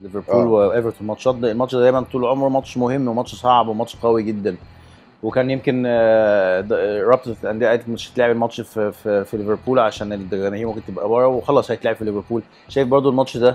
ليفربول آه. وايفرتون ماتشات ده الماتش ده دايما طول عمره ماتش مهم وماتش صعب وماتش قوي جدا وكان يمكن آه، د- آه، رابطه الانديه قالت مش هتلعب الماتش في في, في ليفربول عشان الجماهير ممكن تبقى بره وخلاص هيتلعب في ليفربول شايف برضو الماتش ده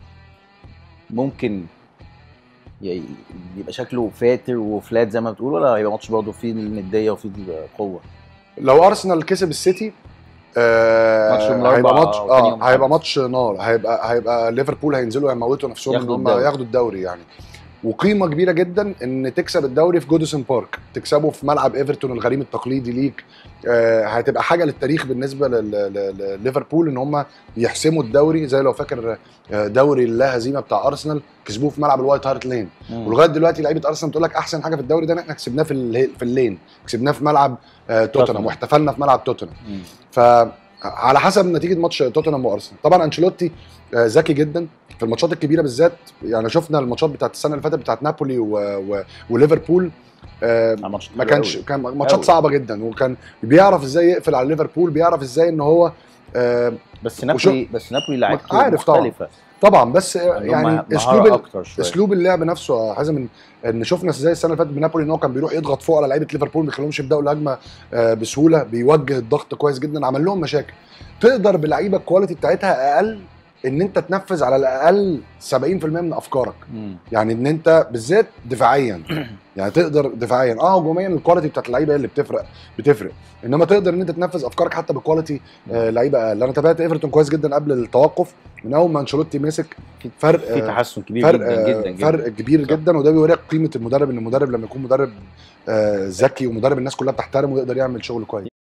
ممكن ي- يبقى شكله فاتر وفلات زي ما بتقول ولا هيبقى ماتش برضه فيه النديه وفيه القوه لو ارسنال كسب السيتي آه ماتش يوم هيبقى الأربعاء ماتش أو تاني اه يوم هيبقى الخميس. ماتش نار هيبقى هيبقى ليفربول هينزلوا يموتوا نفسهم ان ياخدوا هم الدوري. ياخدوا الدوري يعني وقيمه كبيره جدا ان تكسب الدوري في جوديسون بارك تكسبه في ملعب ايفرتون الغريم التقليدي ليك آه هتبقى حاجه للتاريخ بالنسبه لل- لل- لليفربول ان هم يحسموا الدوري زي لو فاكر آه، دوري اللا هزيمه بتاع ارسنال كسبوه في ملعب الوايت هارت لين مم. ولغايه دلوقتي لعيبه ارسنال بتقول لك احسن حاجه في الدوري ده ان احنا كسبناه في ال- في اللين كسبناه في ملعب آه، توتنهام توتنهام. واحتفلنا في ملعب توتنهام مم. فعلى حسب نتيجه ماتش توتنهام وارسنال طبعا انشيلوتي آه، ذكي جدا في الماتشات الكبيره بالذات يعني شفنا الماتشات بتاعت السنه اللي فاتت بتاعت نابولي و... و... وليفربول آه، آه، ماتش ما حلو كانش أوي. كان ماتشات أوي. صعبه جدا وكان بيعرف ازاي يقفل على ليفربول بيعرف ازاي ان هو آه، بس نابولي بس نابولي لعبته عارف طبعاً. مختلفه طبعا بس آه، عندهم يعني مه- اسلوب مهارة ال- اكتر شويه اسلوب اللعب نفسه يا حازم ان ان شفنا ازاي السنه اللي فاتت بنابولي ان هو كان بيروح يضغط فوق على لعيبه ليفربول ما بيخليهمش يبداوا الهجمه آه، بسهوله بيوجه الضغط كويس جدا عمل لهم مشاكل تقدر بلعيبه الكواليتي بتاعتها اقل ان انت تنفذ على الاقل 70% من افكارك مم. يعني ان انت بالذات دفاعيا يعني تقدر دفاعيا اه هجوميا الكواليتي بتاعت اللعيبه هي اللي بتفرق بتفرق انما تقدر ان انت تنفذ افكارك حتى بكواليتي آه لعيبه اقل انا تابعت ايفرتون كويس جدا قبل التوقف من اول ما انشيلوتي مسك في فرق في آه، تحسن كبير فرق جدا آه، جدا جدا فرق كبير صح. جدا وده بيوريك قيمه المدرب ان المدرب لما يكون مدرب آه، ذكي ومدرب الناس كلها بتحترمه ويقدر يعمل شغل كويس